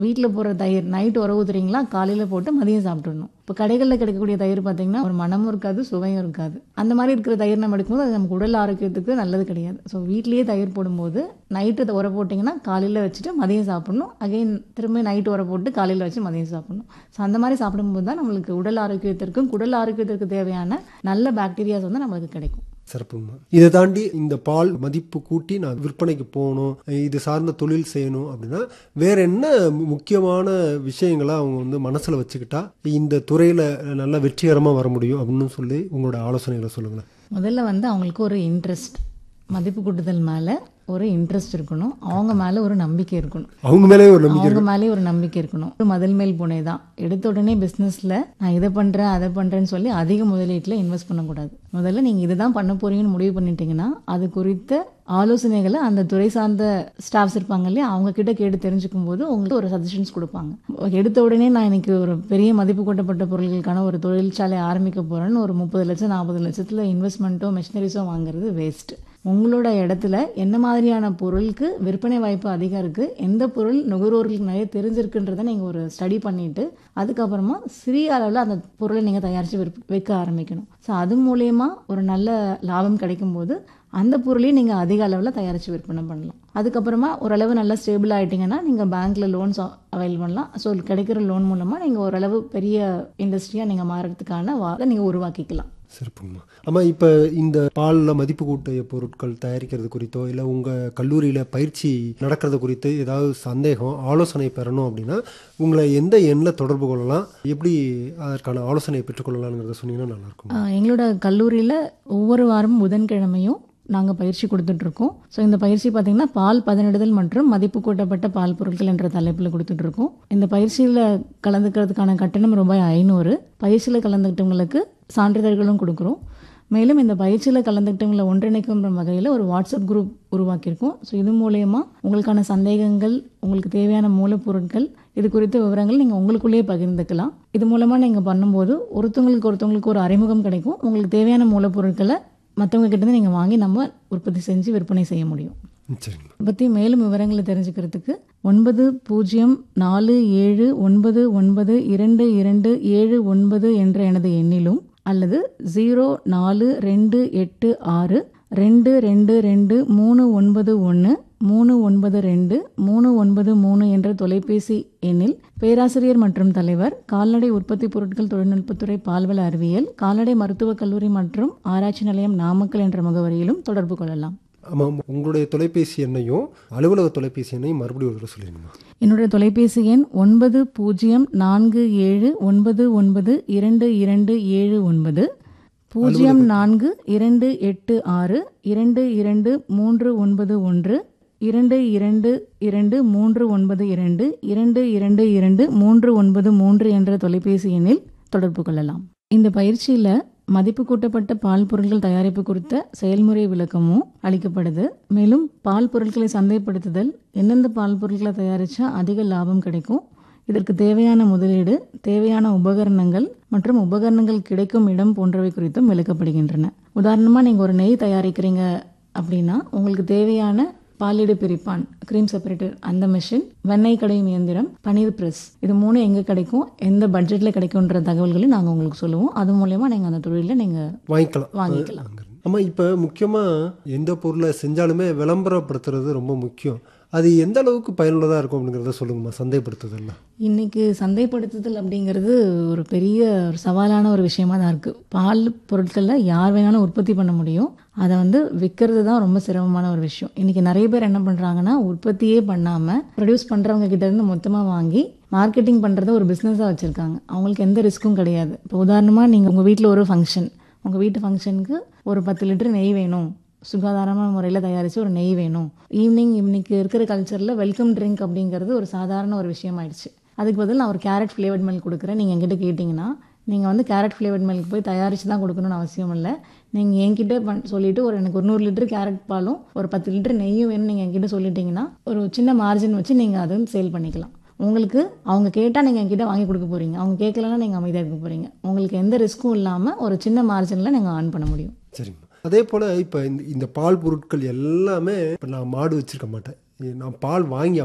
வீட்டில் போடுற தயிர் நைட் உர ஊத்துறீங்களா காலையில் போட்டு மதியம் சாப்பிட்டுடணும் இப்போ கடைகளில் கிடைக்கக்கூடிய தயிர் பார்த்தீங்கன்னா ஒரு மனமும் இருக்காது சுவையும் இருக்காது அந்த மாதிரி இருக்கிற தயிர் நம்ம எடுக்கும்போது அது நமக்கு உடல் ஆரோக்கியத்துக்கு நல்லது கிடையாது ஸோ வீட்லேயே தயிர் போடும்போது நைட்டு உர போட்டிங்கன்னா காலையில் வச்சுட்டு மதியம் சாப்பிடணும் அகைன் திரும்ப நைட்டு உர போட்டு காலையில் வச்சு மதியம் சாப்பிடணும் ஸோ அந்த மாதிரி சாப்பிடும்போது தான் நம்மளுக்கு உடல் ஆரோக்கியத்திற்கும் குடல் ஆரோக்கியத்திற்கு தேவையான நல்ல பாக்டீரியாஸ் வந்து நம்மளுக்கு கிடைக்கும் சிறப்புங்கம்மா இதை தாண்டி இந்த பால் மதிப்பு கூட்டி நான் விற்பனைக்கு போகணும் இது சார்ந்த தொழில் செய்யணும் அப்படின்னா வேற என்ன முக்கியமான விஷயங்களை அவங்க வந்து மனசுல வச்சுக்கிட்டா இந்த துறையில நல்லா வெற்றிகரமா வர முடியும் அப்படின்னு சொல்லி உங்களோட ஆலோசனைகளை சொல்லுங்களேன் முதல்ல வந்து அவங்களுக்கு ஒரு இன்ட்ரெஸ்ட் மதிப்பு கூட்டுதல் மேலே ஒரு இன்ட்ரெஸ்ட் இருக்கணும் அவங்க மேலே ஒரு நம்பிக்கை இருக்கணும் அவங்க மேலே ஒரு நம்பிக்கை அவங்க மேலே ஒரு நம்பிக்கை இருக்கணும் ஒரு மதில் மேல் புனை தான் எடுத்த உடனே பிஸ்னஸில் நான் இதை பண்ணுறேன் அதை பண்ணுறேன்னு சொல்லி அதிக முதலீட்டில் இன்வெஸ்ட் பண்ணக்கூடாது முதல்ல நீங்கள் இதுதான் பண்ண போறீங்கன்னு முடிவு பண்ணிட்டீங்கன்னா அது குறித்த ஆலோசனைகளை அந்த துறை சார்ந்த ஸ்டாஃப்ஸ் இருப்பாங்க இல்லையா அவங்க கிட்ட கேட்டு தெரிஞ்சுக்கும் போது உங்களுக்கு ஒரு சஜஷன்ஸ் கொடுப்பாங்க எடுத்த உடனே நான் இன்னைக்கு ஒரு பெரிய மதிப்பு கூட்டப்பட்ட பொருட்களுக்கான ஒரு தொழிற்சாலை ஆரம்பிக்க போறேன்னு ஒரு முப்பது லட்சம் நாற்பது லட்சத்தில் இன்வெஸ்ட்மெண்ட்டோ மெஷினரிஸோ வாங்குறது வேஸ்ட் உங்களோட இடத்துல என்ன மாதிரியான பொருளுக்கு விற்பனை வாய்ப்பு அதிகம் இருக்கு எந்த பொருள் நுகர்வோர்களுக்கு நிறைய தெரிஞ்சிருக்குன்றதை நீங்க ஒரு ஸ்டடி பண்ணிட்டு அதுக்கப்புறமா சிறிய அளவில் அந்த பொருளை நீங்க தயாரித்து விற்ப விற்க ஆரம்பிக்கணும் ஸோ அது மூலயமா ஒரு நல்ல லாபம் கிடைக்கும் போது அந்த பொருளையும் நீங்கள் அதிக அளவில் தயாரித்து விற்பனை பண்ணலாம் அதுக்கப்புறமா ஓரளவு நல்லா ஸ்டேபிள் ஆகிட்டிங்கன்னா நீங்கள் பேங்க்கில் லோன்ஸ் அவைல் பண்ணலாம் ஸோ கிடைக்கிற லோன் மூலமாக நீங்கள் ஓரளவு பெரிய இண்டஸ்ட்ரியாக நீங்கள் மாறுறதுக்கான வாதை நீங்கள் உருவாக்கிக்கலாம் சிறப்புங்கம்மா ஆமாம் இப்போ இந்த பாலில் மதிப்பு கூட்டிய பொருட்கள் தயாரிக்கிறது குறித்தோ இல்லை உங்கள் கல்லூரியில் பயிற்சி நடக்கிறது குறித்து ஏதாவது சந்தேகம் ஆலோசனை பெறணும் அப்படின்னா உங்களை எந்த எண்ணில் தொடர்பு கொள்ளலாம் எப்படி அதற்கான ஆலோசனையை பெற்றுக்கொள்ளலாம்ங்கிறத சொன்னீங்கன்னா நல்லாயிருக்கும் ஆஹ் எங்களோட கல்லூரியில் ஒவ்வொரு வாரமும் புதன்கிழமையும் நாங்கள் பயிற்சி கொடுத்துட்ருக்கோம் ஸோ இந்த பயிற்சி பார்த்தீங்கன்னா பால் பதனிடுதல் மற்றும் மதிப்பு கூட்டப்பட்ட பால் பொருட்கள் என்ற தலைப்பில் கொடுத்துட்ருக்கோம் இந்த பயிற்சியில் கலந்துக்கிறதுக்கான கட்டணம் ரூபாய் ஐநூறு பயிற்சியில் கலந்துக்கிட்டவங்களுக்கு சான்றிதழ்களும் கொடுக்குறோம் மேலும் இந்த பயிற்சியில் கலந்துக்கிட்டவங்களை ஒன்றிணைக்கும் வகையில் ஒரு வாட்ஸ்அப் குரூப் உருவாக்கியிருக்கோம் ஸோ இது மூலயமா உங்களுக்கான சந்தேகங்கள் உங்களுக்கு தேவையான மூலப்பொருட்கள் இது குறித்த விவரங்கள் நீங்கள் உங்களுக்குள்ளேயே பகிர்ந்துக்கலாம் இது மூலமாக நீங்கள் பண்ணும்போது ஒருத்தவங்களுக்கு ஒருத்தவங்களுக்கு ஒரு அறிமுகம் கிடைக்கும் உங்களுக்கு தேவையான மூலப்பொருட்களை மற்றவங்க கிட்டேருந்து நீங்கள் வாங்கி நம்ம உற்பத்தி செஞ்சு விற்பனை செய்ய முடியும் சரிங்கம்மா இதை பற்றி மேலும் விவரங்களை தெரிஞ்சுக்கிறதுக்கு ஒன்பது பூஜ்ஜியம் நாலு ஏழு ஒன்பது ஒன்பது இரண்டு இரண்டு ஏழு ஒன்பது என்ற எனது எண்ணிலும் அல்லது ஜீரோ நாலு ரெண்டு எட்டு ஆறு ரெண்டு ரெண்டு ரெண்டு மூணு ஒன்பது ஒன்று மூணு ஒன்பது ரெண்டு மூணு ஒன்பது மூணு என்ற தொலைபேசி எண்ணில் பேராசிரியர் மற்றும் தலைவர் கால்நடை உற்பத்தி பொருட்கள் தொழில்நுட்பத்துறை பால்வள அறிவியல் கால்நடை மருத்துவக் கல்லூரி மற்றும் ஆராய்ச்சி நிலையம் நாமக்கல் என்ற முகவரியிலும் தொடர்பு கொள்ளலாம் ஆமாம் உங்களுடைய தொலைபேசி எண்ணையும் அலுவலக தொலைபேசி எண்ணையும் மறுபடியும் ஒரு தடவை சொல்லிடுங்கம்மா என்னுடைய தொலைபேசி எண் ஒன்பது பூஜ்ஜியம் நான்கு ஏழு ஒன்பது ஒன்பது இரண்டு இரண்டு ஏழு ஒன்பது பூஜ்ஜியம் நான்கு இரண்டு எட்டு ஆறு இரண்டு இரண்டு மூன்று ஒன்பது ஒன்று இரண்டு இரண்டு இரண்டு மூன்று ஒன்பது இரண்டு இரண்டு இரண்டு இரண்டு மூன்று ஒன்பது மூன்று என்ற தொலைபேசி எண்ணில் தொடர்பு கொள்ளலாம் இந்த பயிற்சியில் மதிப்பு கூட்டப்பட்ட பால் பொருட்கள் தயாரிப்பு குறித்த செயல்முறை விளக்கமும் அளிக்கப்படுது மேலும் பால் பொருட்களை சந்தைப்படுத்துதல் எந்தெந்த பால் பொருட்களை தயாரித்தா அதிக லாபம் கிடைக்கும் இதற்கு தேவையான முதலீடு தேவையான உபகரணங்கள் மற்றும் உபகரணங்கள் கிடைக்கும் இடம் போன்றவை குறித்தும் விளக்கப்படுகின்றன உதாரணமாக நீங்கள் ஒரு நெய் தயாரிக்கிறீங்க அப்படின்னா உங்களுக்கு தேவையான பாலிடு பிரிப்பான் க்ரீம் செப்பரேட்டர் அந்த மிஷின் வெண்ணெய் கடையும் இயந்திரம் பன்னீர் ப்ரெஸ் இது மூணு எங்கே கிடைக்கும் எந்த பட்ஜெட்டில் கிடைக்கும்ன்ற தகவல்களையும் நாங்கள் உங்களுக்கு சொல்லுவோம் அது மூலயமா நீங்கள் அந்த தொழிலில் நீங்கள் வாங்கிக்கலாம் வாங்கிக்கலாம் ஆமாம் இப்போ முக்கியமாக எந்த பொருளை செஞ்சாலுமே விளம்பரப்படுத்துறது ரொம்ப முக்கியம் அது எந்த அளவுக்கு பயனுள்ளதாக இருக்கும் அப்படிங்கிறத சொல்லுங்கம்மா சந்தைப்படுத்துதல்ல இன்னைக்கு சந்தைப்படுத்துதல் அப்படிங்கிறது ஒரு பெரிய ஒரு சவாலான ஒரு விஷயமா தான் இருக்குது பால் பொருட்களில் யார் வேணாலும் உற்பத்தி பண்ண முடியும் அதை வந்து விற்கிறது தான் ரொம்ப சிரமமான ஒரு விஷயம் இன்னைக்கு நிறைய பேர் என்ன பண்ணுறாங்கன்னா உற்பத்தியே பண்ணாமல் ப்ரொடியூஸ் பண்ணுறவங்க கிட்ட இருந்து மொத்தமாக வாங்கி மார்க்கெட்டிங் பண்ணுறத ஒரு பிஸ்னஸாக வச்சுருக்காங்க அவங்களுக்கு எந்த ரிஸ்க்கும் கிடையாது இப்போ உதாரணமாக நீங்கள் உங்கள் வீட்டில் ஒரு ஃபங்க்ஷன் உங்கள் வீட்டு ஃபங்க்ஷனுக்கு ஒரு பத்து லிட்டர் நெய் வேணும் சுகாதாரமான முறையில் தயாரித்து ஒரு நெய் வேணும் ஈவினிங் இன்னைக்கு இருக்கிற கல்ச்சரில் வெல்கம் ட்ரிங்க் அப்படிங்கிறது ஒரு சாதாரண ஒரு விஷயம் ஆயிடுச்சு அதுக்கு பதில் நான் ஒரு கேரட் ஃப்ளேவர்ட் மில்க் கொடுக்குறேன் நீங்கள் என்கிட்ட கேட்டிங்கன்னா நீங்கள் வந்து கேரட் ஃப்ளேவர்ட் மில்க் போய் தயாரித்து தான் கொடுக்கணும்னு அவசியம் இல்லை நீங்கள் என்கிட்ட பண் சொல்லிட்டு ஒரு எனக்கு ஒரு நூறு லிட்டர் கேரட் பாலும் ஒரு பத்து லிட்டர் நெய்யும் வேணும் நீங்கள் என்கிட்ட சொல்லிட்டீங்கன்னா ஒரு சின்ன மார்ஜின் வச்சு நீங்கள் அதை சேல் பண்ணிக்கலாம் உங்களுக்கு அவங்க கேட்டால் நீங்கள் என்கிட்ட வாங்கி கொடுக்க போகிறீங்க அவங்க கேட்கலன்னா நீங்கள் அமைதியாக இருக்க போகிறீங்க உங்களுக்கு எந்த ரிஸ்க்கும் இல்லாமல் ஒரு சின்ன மார்ஜினில் நீங்கள் ஆன் பண்ண முடியும் சரிங்கம்மா அதே போல் இப்போ இந்த இந்த பால் பொருட்கள் எல்லாமே இப்போ நான் மாடு வச்சுருக்க மாட்டேன் நான் பால் வாங்கி ஆகணும்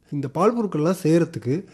இந்த பால் பொருட்கள்லாம் செய்கிறதுக்கு